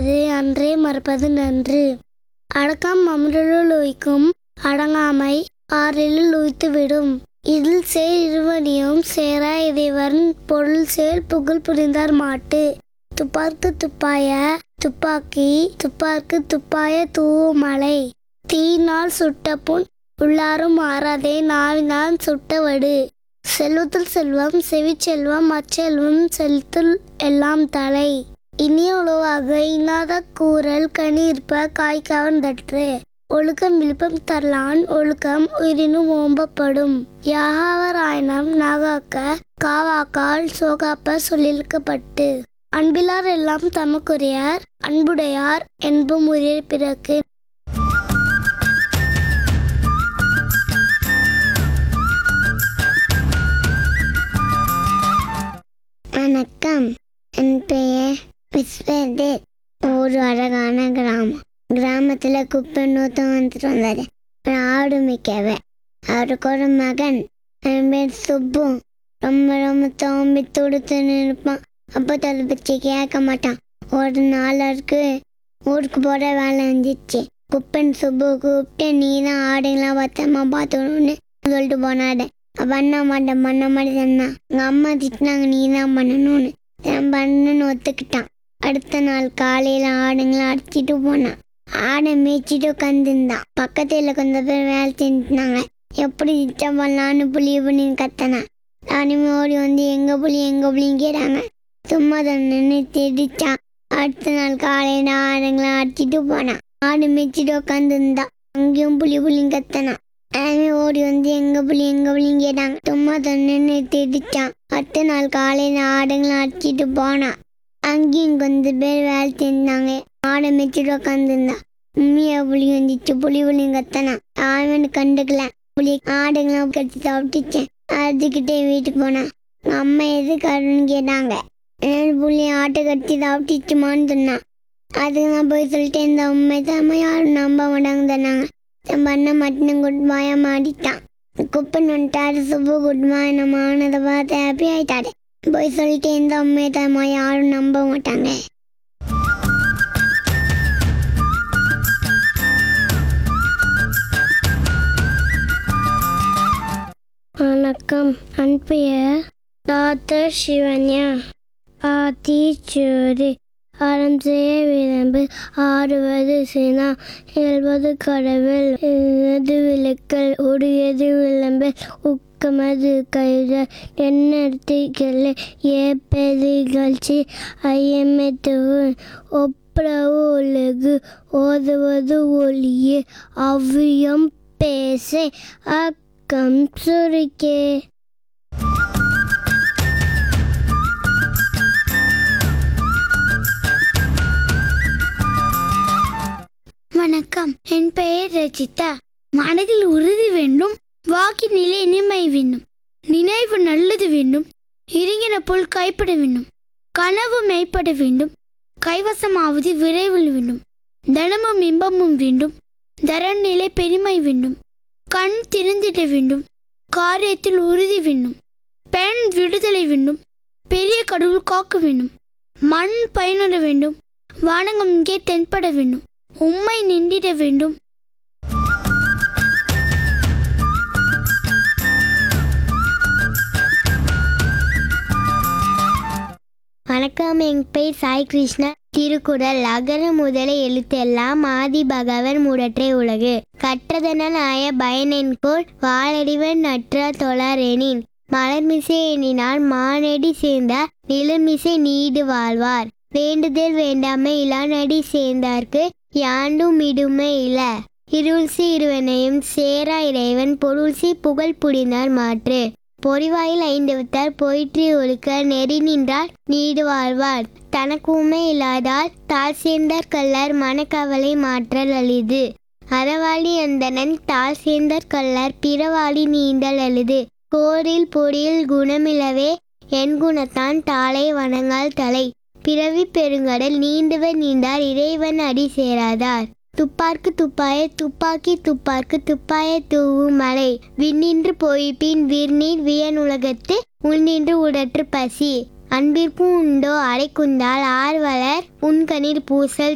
செய்வது அன்றே மறப்பது நன்று அடக்கம் அமருளுள் உய்க்கும் அடங்காமை ஆறிலுள் உய்த்துவிடும் இதில் சேர் இருவடியும் சேரா இறைவன் பொருள் சேர் புகழ் புரிந்தார் மாட்டு துப்பார்க்கு துப்பாய துப்பாக்கி துப்பார்க்கு துப்பாய தூமலை தீயினால் சுட்ட புண் உள்ளாரும் மாறாதே நாவினால் சுட்டவடு செல்வத்தில் செல்வம் செவிச்செல்வம் அச்செல்வம் செலுத்துள் எல்லாம் தலை இனிய உழவாக இன்னாத கூறல் கனி இருப்ப காய் கவர்ந்தற்று ஒழுக்கம் விழுப்பம் தரலான் ஒழுக்கம் உயிரினும் ஓம்பப்படும் யாகாவராயணம் நாகாக்க காவாக்கால் சோகாப்ப சொல்லியிருக்கப்பட்டு அன்பிலார் எல்லாம் தமக்குரியர் அன்புடையார் என்பும் உரிய பிறகு வணக்கம் என் பெயர் விஸ்வதேவ் ஒரு அழகான கிராமம் கிராமத்துல குப்பை நூத்தம் வந்துட்டு வந்தாரு ஒரு ஆடு மிக்கவ அவருக்கு ஒரு மகன் என் பேர் சுப்பு ரொம்ப ரொம்ப தோம்பி துடுத்துன்னு இருப்பான் அப்போ தொலைபேச்சு கேட்க மாட்டான் ஒரு நாளருக்கு ஊருக்கு போற வேலை வந்துச்சு குப்பன் சுப்பு கூப்பிட்டு நீ தான் ஆடுங்களாம் பத்திரமா பார்த்துக்கணும்னு சொல்லிட்டு போனாடு பண்ண மாட்டேன் பண்ண மாட்டேன் சொன்னான் எங்க அம்மா திட்டினாங்க நீ தான் பண்ணணும்னு நான் பண்ணணும்னு ஒத்துக்கிட்டான் அடுத்த நாள் காலையில ஆடுங்களை அடிச்சிட்டு போனான் ஆடை மேய்ச்சிட்டு உட்காந்துருந்தான் பக்கத்துல கொஞ்சம் பேர் வேலை செஞ்சுட்டாங்க எப்படி திட்டம் பண்ணலான்னு புளி புளின்னு கத்தனான் நானுமே ஓடி வந்து எங்க புளி எங்க புளின்னு கேட்டாங்க சும்மா தான் நின்று திடிச்சான் அடுத்த நாள் காலையில ஆடுங்களை அடிச்சிட்டு போனான் ஆடு மேய்ச்சிட்டு உட்காந்துருந்தான் அங்கேயும் புளி புளின்னு கத்தனான் அவன் ஓடி வந்து எங்க புள்ளி எங்க புள்ளின்னு கேட்டாங்க சும்மா தன்னு திடிச்சான் அடுத்த நாள் காலையில ஆடுங்களை அடிச்சிட்டு போனான் அங்கேயும் கொஞ்சம் பேர் வேலை செஞ்சாங்க ஆடை மேய்ச்சிட்டு உட்காந்துருந்தான் உண்மையா புளி வந்துச்சு புளி புளியும் கத்தனான் அவன் கண்டுக்கல புளி ஆடுங்களாம் கட்டி சாப்பிட்டுச்சேன் அடிச்சுக்கிட்டே வீட்டுக்கு போனான் எங்க அம்மா எதுக்காருன்னு கேட்டாங்க ஏன் புள்ளி ஆட்டை கட்டி சாப்பிட்டுச்சுமான்னு சொன்னான் அதுக்கு நான் போய் சொல்லிட்டு இந்த உண்மை தான் யாரும் நம்ப மாட்டாங்க சொன்னாங்க என் பண்ண மட்டும் குட் பாயா மாடிட்டான் குப்பன் வந்துட்டாரு சுப்பு குட் பாய் நம்ம ஆனதை பார்த்து ஹாப்பி ஆயிட்டாரு போய் சொல்லிட்டு எந்த உண்மையை தரமா யாரும் நம்ப மாட்டாங்க வணக்கம் என் பெயர் டாக்டர் சிவன்யா ஆத்திச்சூரி அறம் செய்ய விரும்பு ஆடுவது சினா இயல்பது கடவுள் எழுது விளக்கல் உடையது விளம்பல் உக்கமது கைத எண்ணத்திகளை ஏப்பது இகழ்ச்சி ஐயமெத்து ஒப்புரவு உலகு ஓதுவது ஒளியே அவ்வியம் பேச அக்கம் சுருக்கே வணக்கம் என் பெயர் ரச்சிதா மனதில் உறுதி வேண்டும் வாக்கினிலே இனிமை வேண்டும் நினைவு நல்லது வேண்டும் இறங்கின போல் கைப்பட வேண்டும் கனவு மெய்ப்பட வேண்டும் கைவசமாவது விரைவில் வேண்டும் தனமும் இன்பமும் வேண்டும் தரநிலை பெருமை வேண்டும் கண் திறந்திட வேண்டும் காரியத்தில் உறுதி வேண்டும் பெண் விடுதலை வேண்டும் பெரிய கடவுள் காக்க வேண்டும் மண் பயனிட வேண்டும் வானகம் இங்கே தென்பட வேண்டும் உம்மை நின்றிட வேண்டும் வணக்கம் என் பெயர் சாய் கிருஷ்ணா திருக்குறள் அகர முதல எழுத்தெல்லாம் ஆதி பகவன் முடற்றே உலகு கற்றதனால் ஆய பயனென்கோள் வாழடிவன் நற்ற தொழரெனின் மலர்மிசை எண்ணினால் மானடி சேர்ந்தார் நிலமிசை நீடு வாழ்வார் வேண்டுதல் வேண்டாமை இளானடி சேர்ந்தார்க்கு யாண்டும் இடுமை இல இருள்சி இருவனையும் சேரா இறைவன் பொருள்சி புகழ் புடினார் மாற்று பொறிவாயில் ஐந்து வித்தார் போயிற்று ஒழுக்க நெறி நின்றார் நீடு வாழ்வார் தனக்கு உண்மை இல்லாதால் தாழ் சேர்ந்தார் கல்லார் மனக்கவலை மாற்றல் அளிது அறவாளி அந்தணன் தாழ் சேர்ந்தார் கல்லார் பிறவாளி நீந்தல் அழுது போரில் பொறியில் குணமிலவே என் குணத்தான் தாளை வணங்கால் தலை பிறவி பெருங்கடல் நீண்டுவர் நீண்டார் இறைவன் அடி சேராதார் துப்பார்க்கு துப்பாய துப்பாக்கி துப்பார்க்கு துப்பாய தூவும் மலை விண்ணின்று போய்பின் விர்நீர் வியன் உலகத்து உள்நின்று உடற்று பசி அன்பிற்கும் உண்டோ அடைக்குந்தால் ஆர்வலர் உண்கணிர் பூசல்